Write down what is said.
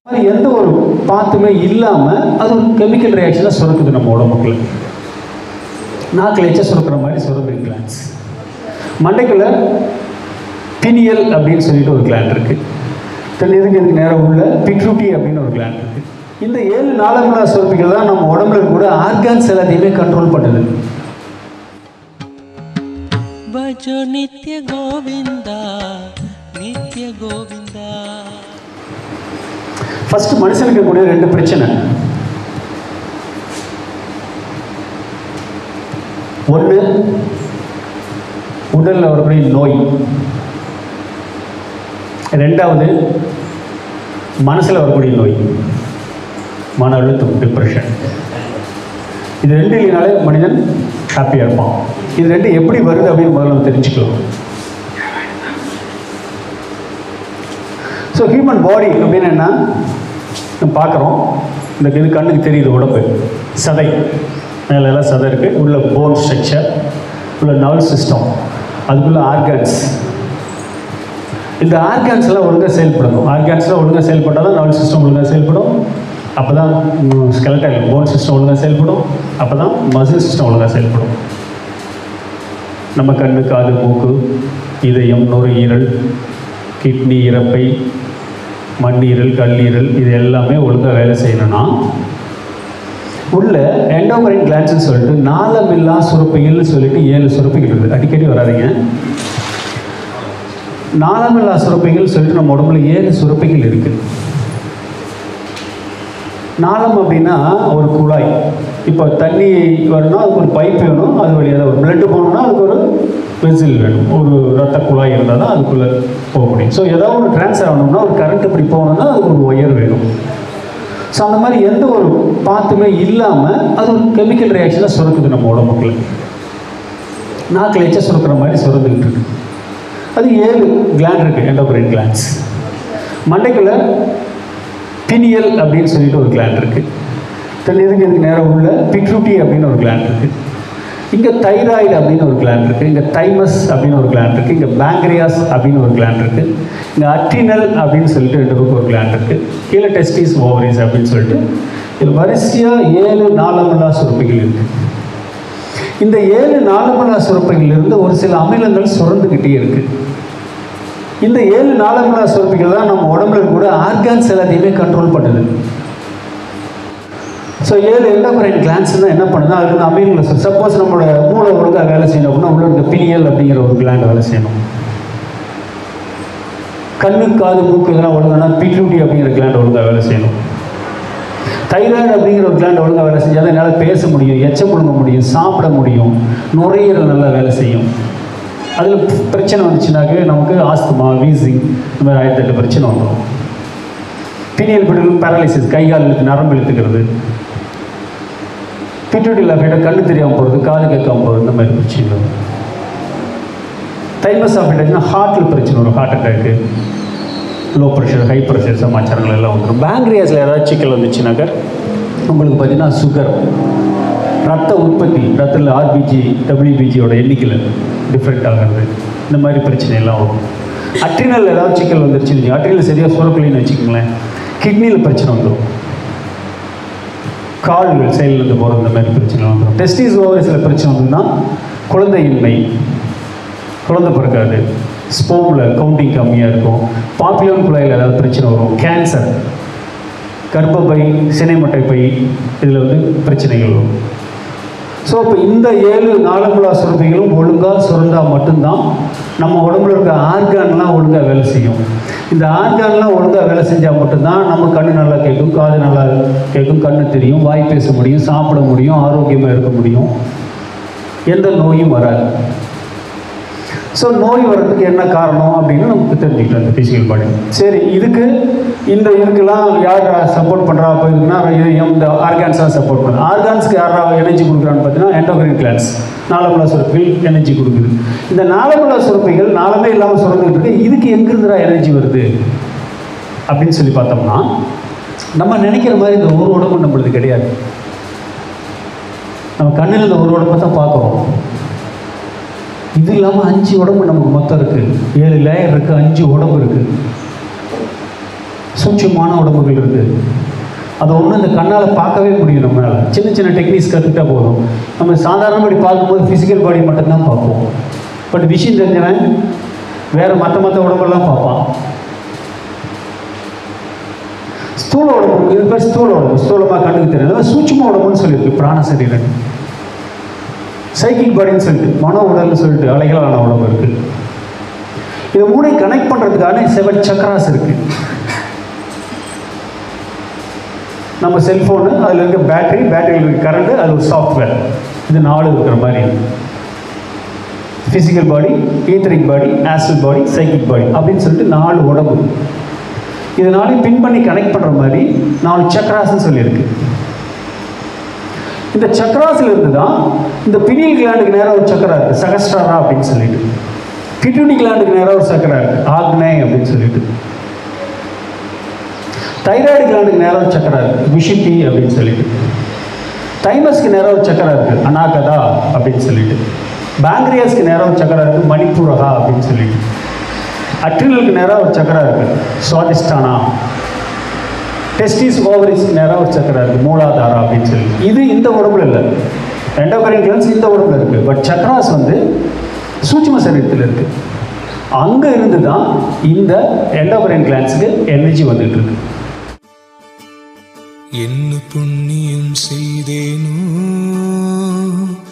அது எந்த ஒரு பாத்துமே இல்லாமல் அது ஒரு கெமிக்கல் ரியாக்ஷனாக சுரக்குது நம்ம உடம்புக்குள்ள நாக்கில் எச்ச சுரக்கிற மாதிரி சுரக்குது கிளான்ஸ் மண்டைக்குள்ள பினியல் அப்படின்னு சொல்லிட்டு ஒரு கிளாண்ட் இருக்கு தென் இதுக்கு இதுக்கு நேரம் உள்ள பிக்ரூட்டி அப்படின்னு ஒரு கிளாண்ட் இருக்கு இந்த ஏழு நாளமில்லா சுரப்பிகள் தான் நம்ம உடம்புல கூட ஆர்கான்ஸ் எல்லாத்தையுமே கண்ட்ரோல் பண்ணுது ಭಜೋ ನಿತ್ಯ ಗೋವಿಂದ ನಿತ್ಯ ಗೋವಿಂದ ஃபர்ஸ்ட் மனுஷனுக்கு இருக்கக்கூடிய ரெண்டு பிரச்சனை ஒன்று உடலில் வரக்கூடிய நோய் ரெண்டாவது மனசில் வரக்கூடிய நோய் மன அழுத்தம் டிப்ரெஷன் இது ரெண்டு இல்லைனாலே மனிதன் ஹாப்பியாக இருப்பான் இது ரெண்டு எப்படி வருது அப்படின்னு முதல்ல நம்ம தெரிஞ்சுக்கலாம் ஸோ ஹியூமன் பாடி அப்படின்னு என்ன நம்ம பார்க்குறோம் இந்த இது கண்ணுக்கு தெரியுது உடம்பு சதை மேல எல்லாம் சதை இருக்குது உள்ள போன் ஸ்ட்ரக்சர் உள்ள நர்வ் சிஸ்டம் அதுக்குள்ள ஆர்கன்ஸ் இந்த ஆர்கான்ஸ் எல்லாம் ஒழுங்காக செயல்படணும் ஆர்கான்ஸ்லாம் ஒழுங்காக செயல்பட்டால் தான் நர்வ் சிஸ்டம் ஒழுங்காக செயல்படும் அப்போ தான் ஸ்கெலட்டல் போன் சிஸ்டம் ஒழுங்காக செயல்படும் அப்போ தான் மசில் சிஸ்டம் ஒழுங்காக செயல்படும் நம்ம கண்ணு காது மூக்கு இதயம் நுரையீரல் கிட்னி இறப்பை மண்ணீரல் கல்லீரல் இது எல்லாமே ஒழுங்காக வேலை செய்யணும்னா உள்ள எண்டோமரின் கிளான்ஸ்னு சொல்லிட்டு நாளமில்லா சுரப்பிகள்னு சொல்லிட்டு ஏழு சுரப்பிகள் இருக்குது அடிக்கடி வராதீங்க நாளமில்லா சுரப்பிகள் சொல்லிட்டு நம்ம உடம்புல ஏழு சுரப்பிகள் இருக்குது நாளம் அப்படின்னா ஒரு குழாய் இப்போ தண்ணி வரணும்னா அதுக்கு ஒரு பைப் வேணும் அது வழியாக ஒரு பிளட்டு போகணும்னா அதுக்கு ஒரு வெசில் வேணும் ஒரு ரத்த குழாய் இருந்தால் தான் அதுக்குள்ளே போக முடியும் ஸோ ஏதாவது ஒரு ட்ரான்ஸ்ஃபர் ஆகணும்னா ஒரு கரண்ட் இப்படி போகணும்னா அதுக்கு ஒரு ஒயர் வேணும் ஸோ அந்த மாதிரி எந்த ஒரு பாத்துமே இல்லாமல் அது ஒரு கெமிக்கல் ரியாக்ஷனாக சுரக்குது நம்ம உடம்புக்குள்ள நாக்கில் எச்ச சுரக்கிற மாதிரி சுரந்துக்கிட்டு இருக்கு அது ஏழு கிளாண்ட் இருக்குது எண்டோக்ரைன் கிளாண்ட்ஸ் மண்டைக்குள்ள பினியல் அப்படின்னு சொல்லிட்டு ஒரு கிளாண்ட் இருக்குது தென் இதுக்கு இதுக்கு நேரம் உள்ள பிக்ரூட்டி அப்படின்னு ஒரு கிளாண்ட் இருக்குது இங்கே தைராய்டு அப்படின்னு ஒரு கிளாண்ட் இருக்குது இங்கே தைமஸ் அப்படின்னு ஒரு கிளாண்ட் இருக்குது இங்கே பேங்க்ரியாஸ் அப்படின்னு ஒரு கிளாண்ட் இருக்குது இங்கே அட்டினல் அப்படின்னு சொல்லிட்டு ரெண்டு பக்கம் ஒரு கிளாண்ட் இருக்குது கீழே டெஸ்டிஸ் ஓவரிஸ் அப்படின்னு சொல்லிட்டு இது வரிசையாக ஏழு நாளமில்லா சுரப்பிகள் இருக்குது இந்த ஏழு நாளமில்லா சுரப்பிகளிலிருந்து ஒரு சில அமிலங்கள் சுரந்துக்கிட்டே இருக்குது இந்த ஏழு நாளமில்லா சுரப்பிகள் தான் நம்ம உடம்புல கூட ஆர்கான்ஸ் எல்லாத்தையுமே கண்ட்ரோல் பண்ணுது ஸோ ஏழு எண்டோக்ரைன் கிளான்ஸ் தான் என்ன பண்ணுதுன்னா அதுக்கு வந்து அமீன்கள் சப்போஸ் நம்மளோட மூளை ஒழுங்காக வேலை செய்யணும் அப்படின்னா உள்ள இருக்க பினியல் அப்படிங்கிற ஒரு கிளாண்ட் வேலை செய்யணும் கண்ணு காது மூக்கு இதெல்லாம் ஒழுங்கானா பிட்யூட்டி அப்படிங்கிற கிளாண்ட் ஒழுங்காக வேலை செய்யணும் தைராய்டு அப்படிங்கிற ஒரு கிளாண்ட் ஒழுங்காக வேலை செஞ்சால் தான் என்னால் பேச முடியும் எச்சம் முழுங்க முடியும் சாப்பிட முடியும் நுரையீரல் நல்லா வேலை செய்யும் அதில் பிரச்சனை வந்துச்சுனாக்க நமக்கு ஆஸ்துமா வீசிங் இந்த மாதிரி ஆயிரத்தி எட்டு பிரச்சனை வந்துடும் பினியல் பிடிகள் பேரலைசிஸ் கை கால் இழுத்து நரம்பு இழுத்துக்கிறது பிட்யூட்டில் அஃபேட்டாக கண்ணு தெரியாமல் போகிறது காது கேட்காம போகிறது இந்த மாதிரி பிரச்சனை வரும் தைமஸ் ஆஃபேட்டாச்சுன்னா ஹார்ட்டில் பிரச்சனை வரும் heart attack low pressure high pressure சமாச்சாரங்கள் எல்லாம் வந்துடும் பேங்க்ரியாஸில் ஏதாவது சிக்கல் வந்துச்சுனாக்கா உங்களுக்கு பார்த்தீங்கன்னா சுகர் ரத்த உற்பத்தி ரத்தத்தில் ஆர்பிஜி டபிள்யூபிஜியோட எண்ணிக்கையில் டிஃப்ரெண்ட் ஆகிறது இந்த மாதிரி பிரச்சனை எல்லாம் வரும் அட்ரினல் ஏதாவது சிக்கல் வந்துருச்சு அட்ரினல் சரியாக சுரக்கலைன்னு வச்சுக்கோங்களேன் கிட்னியில் பிரச்சனை வந்துடும் கால்கள் செயலிருந்து போகிற இந்த மாதிரி பிரச்சனை வந்துடும் டெஸ்டிஸ் ஓவரிஸில் பிரச்சனை வந்ததுன்னா குழந்தையின்மை குழந்தை பிறக்காது ஸ்போமில் கவுண்டிங் கம்மியாக இருக்கும் பாப்புலர் குழாயில் ஏதாவது பிரச்சனை வரும் கேன்சர் கர்ப்பப்பை சினைமட்டை பை இதில் வந்து பிரச்சனைகள் வரும் ஸோ இப்போ இந்த ஏழு நாளமுலா சுரப்பிகளும் ஒழுங்காக சுரந்தால் மட்டும்தான் நம்ம உடம்புல இருக்க ஆர்கான்லாம் ஒழுங்காக வேலை செய்யும் இந்த ஆர்கான்லாம் ஒழுங்காக வேலை செஞ்சால் மட்டும்தான் நம்ம கண்ணு நல்லா கேட்கும் காது நல்லா கேட்கும் கண்ணு தெரியும் வாய் பேச முடியும் சாப்பிட முடியும் ஆரோக்கியமாக இருக்க முடியும் எந்த நோயும் வராது ஸோ நோய் வர்றதுக்கு என்ன காரணம் அப்படின்னு நமக்கு தெரிஞ்சுக்கலாம் இந்த ஃபிசிக்கல் பாடி சரி இதுக்கு இந்த இதுக்கெல்லாம் யார் சப்போர்ட் பண்ணுறா அப்போ இதுக்குன்னா இது இந்த ஆர்கான்ஸாக சப்போர்ட் பண்ணுது ஆர்கான்ஸ்க்கு யாரா எனர்ஜி கொடுக்குறான்னு பார்த்தீங்கன்னா எண்டோக்ரைன் கிளான்ஸ் நாளமுலா சுரப்பிகள் எனர்ஜி கொடுக்குது இந்த நாளமுலா சுரப்பிகள் நாளமே இல்லாமல் சுரந்துட்டு இருக்கு இதுக்கு எங்கிருந்துடா எனர்ஜி வருது அப்படின்னு சொல்லி பார்த்தோம்னா நம்ம நினைக்கிற மாதிரி இந்த ஒரு உடம்பு நம்மளுது கிடையாது நம்ம கண்ணில் இந்த ஒரு உடம்பை தான் பார்க்குறோம் இது இல்லாமல் அஞ்சு உடம்பு நமக்கு மொத்தம் இருக்குது ஏழு லேயர் இருக்குது அஞ்சு உடம்பு இருக்குது சூட்சமான உடம்புகள் இருக்குது அதை ஒன்றும் இந்த கண்ணால் பார்க்கவே முடியும் நம்மளால் சின்ன சின்ன டெக்னிக்ஸ் கற்றுக்கிட்டா போதும் நம்ம சாதாரணப்படி பார்க்கும்போது ஃபிசிக்கல் பாடி மட்டும்தான் பார்ப்போம் பட் விஷயம் தெரிஞ்சவன் வேறு மற்ற மற்ற உடம்பெல்லாம் பார்ப்பான் ஸ்தூல உடம்பு இது பேர் ஸ்தூல உடம்பு ஸ்தூலமாக கண்ணுக்கு தெரியல சூட்சும உடம்புன்னு சொல்லியிருக்கு பிராண சரீரம் சைக்கிக் பாடின்னு சொல்லிட்டு மனோ உடல்னு சொல்லிட்டு அலைகளான உடம்பு இருக்கு இதை மூணை கனெக்ட் பண்ணுறதுக்கான செவன் சக்கராஸ் இருக்கு நம்ம செல்ஃபோனு அதில் இருக்க பேட்டரி பேட்டரியில் இருக்க கரண்ட் அது ஒரு சாஃப்ட்வேர் இது நாலு இருக்கிற மாதிரி physical body etheric body astral body psychic body அப்படின்னு சொல்லிட்டு நாலு உடம்பு இது நாளையும் பின் பண்ணி கனெக்ட் பண்ணுற மாதிரி நாலு சக்கராஸ்ன்னு சொல்லியிருக்கு இந்த சக்கராஸில் இருந்து தான் இந்த பினியல் கிளாண்டுக்கு நேராக ஒரு சக்கரா இருக்குது சகஸ்டாரா அப்படின்னு சொல்லிட்டு பிட்யூனி கிளாண்டுக்கு நேராக ஒரு சக்கரா இருக்குது ஆக்னே அப்படின்னு சொல்லிட்டு தைராய்டு கிளாண்டுக்கு நேராக ஒரு சக்கரா இருக்குது விஷிப்பி அப்படின்னு சொல்லிட்டு தைமஸ்க்கு நேராக ஒரு சக்கரா இருக்குது அனாகதா அப்படின்னு சொல்லிட்டு பேங்க்ரியாஸ்க்கு நேராக ஒரு சக்கரா இருக்குது மணிப்பூரகா அப்படின்னு சொல்லிட்டு அட்ரினலுக்கு நேராக ஒரு சக்கரா இருக்குது சுவாதிஷ்டானா டெஸ்டிஸ் ஓவரிஸ்க்கு நேராக ஒரு சக்கரா இருக்குது மூலாதாரா அப்படின்னு சொல்லி இது இந்த உடம்புல இல்லை எண்டோகரின் கிளான்ஸ் இந்த உடம்புல இருக்குது பட் சக்கராஸ் வந்து சூட்சும சரீரத்தில் இருக்குது அங்கே இருந்து தான் இந்த எண்டோகரின் கிளான்ஸுக்கு எனர்ஜி வந்துட்டு இருக்கு என்ன புண்ணியம் செய்தேனோ